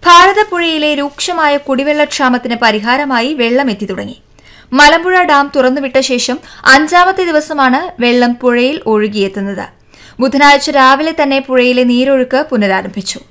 ഭാരതപ്പുഴയിലെ രൂക്ഷമായ കുടിവെള്ളക്ഷാമത്തിന് പരിഹാരമായി വെള്ളം എത്തി തുടങ്ങി മലമ്പുഴ ഡാം തുറന്നുവിട്ട ശേഷം അഞ്ചാമത്തെ ദിവസമാണ് വെള്ളം പുഴയിൽ ഒഴുകിയെത്തുന്നത് ബുധനാഴ്ച രാവിലെ തന്നെ പുഴയിലെ നീരൊഴുക്ക് പുനരാരംഭിച്ചു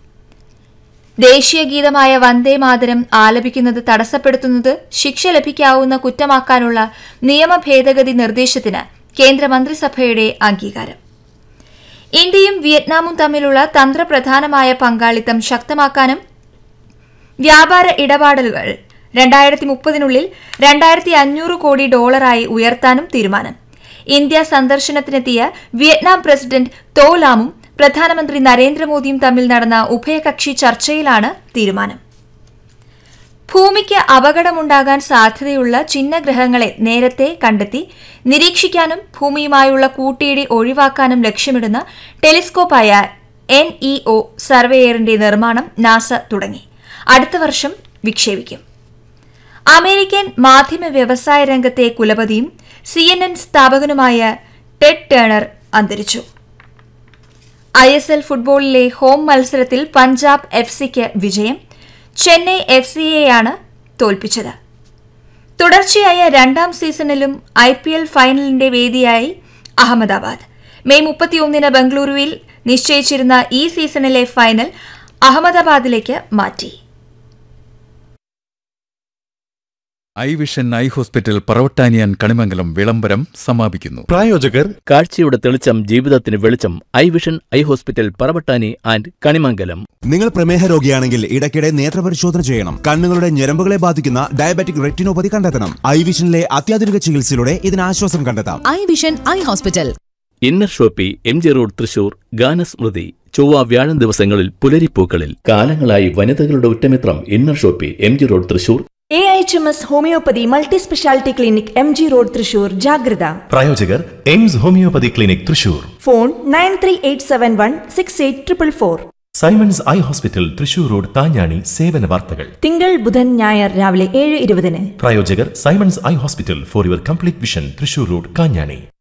ദേശീയ ഗീതമായ വന്ദേ മാതരം ആലപിക്കുന്നത് തടസ്സപ്പെടുത്തുന്നത് ശിക്ഷ ലഭിക്കാവുന്ന കുറ്റമാക്കാനുള്ള നിയമ ഭേദഗതി നിർദ്ദേശത്തിന് കേന്ദ്രമന്ത്രിസഭയുടെ അംഗീകാരം ഇന്ത്യയും വിയറ്റ്നാമും തമ്മിലുള്ള തന്ത്രപ്രധാനമായ പങ്കാളിത്തം ശക്തമാക്കാനും വ്യാപാര ഇടപാടുകൾ രണ്ടായിരത്തി മുപ്പതിനുള്ളിൽ രണ്ടായിരത്തി അഞ്ഞൂറ് കോടി ഡോളറായി ഉയർത്താനും തീരുമാനം ഇന്ത്യ സന്ദർശനത്തിനെത്തിയ വിയറ്റ്നാം പ്രസിഡന്റ് തോ ലാമും പ്രധാനമന്ത്രി നരേന്ദ്രമോദിയും തമ്മിൽ നടന്ന ഉഭയകക്ഷി ചർച്ചയിലാണ് തീരുമാനം ഭൂമിക്ക് അപകടമുണ്ടാകാൻ സാധ്യതയുള്ള ചിഹ്നഗ്രഹങ്ങളെ നേരത്തെ കണ്ടെത്തി നിരീക്ഷിക്കാനും ഭൂമിയുമായുള്ള കൂട്ടിയിടി ഒഴിവാക്കാനും ലക്ഷ്യമിടുന്ന ടെലിസ്കോപ്പായ എൻ ഇ ഒ സർവേയറിന്റെ നിർമ്മാണം നാസ തുടങ്ങി അടുത്ത വർഷം വിക്ഷേപിക്കും അമേരിക്കൻ മാധ്യമ വ്യവസായ രംഗത്തെ കുലപതിയും സി എൻ എൻ സ്ഥാപകനുമായ ടെഡ് ടേണർ അന്തരിച്ചു ഐ എസ് എൽ ഫുട്ബോളിലെ ഹോം മത്സരത്തിൽ പഞ്ചാബ് എഫ് സിക്ക് വിജയം ചെന്നൈ എഫ് സിയെയാണ് തോൽപ്പിച്ചത് തുടർച്ചയായ രണ്ടാം സീസണിലും ഐ പി എൽ ഫൈനലിന്റെ വേദിയായി അഹമ്മദാബാദ് മെയ് മുപ്പത്തിയൊന്നിന് ബംഗളൂരുവിൽ നിശ്ചയിച്ചിരുന്ന ഈ സീസണിലെ ഫൈനൽ അഹമ്മദാബാദിലേക്ക് മാറ്റി ഐ വിഷൻ ഐ ഹോസ്പിറ്റൽ പറവട്ടാനിയാൻ കണിമംഗലം വിളംബരം സമാപിക്കുന്നു പ്രായോജകർ കാഴ്ചയുടെ തെളിച്ചം ജീവിതത്തിന് വെളിച്ചം eye vision eye hospital Paravattani and Kanimangalam നിങ്ങൾ പ്രമേഹ രോഗിയാണെങ്കിൽ ഇടയ്ക്കിടെ നേത്രപരിശോധന ചെയ്യണം കണ്ണുകളുടെ ഞരമ്പുകളെ ബാധിക്കുന്ന ഡയബറ്റിക് റെറ്റിനോപ്പതി കണ്ടെത്തണം ഐ വിഷനിലെ അത്യാധുനിക ചികിത്സയിലൂടെ ഇതിന് ആശ്വാസം കണ്ടെത്താം eye vision eye hospital inner shoppe M G road Thrissur ഗാനസ്മൃതി ചൊവ്വ വ്യാഴം ദിവസങ്ങളിൽ പുലരിപ്പൂക്കളിൽ കാലങ്ങളായി വനിതകളുടെ ഉറ്റമിത്രം inner shoppe M G road Thrissur A H M S homeopathy multi speciality clinic M G road Thrissur ജാഗ്രത പ്രായോജകർ Aims homeopathy clinic Thrissur phone nine three eight seven one six eight triple four Simons eye hospital Thrissur road താഞ്ഞാണി സേവന വാർത്തകൾ തിങ്കൾ ബുധൻ ഞായർ രാവിലെ ഏഴ് ഇരുപതിന് പ്രായോജകർ Simons eye hospital for your complete vision Thrissur road Kanjani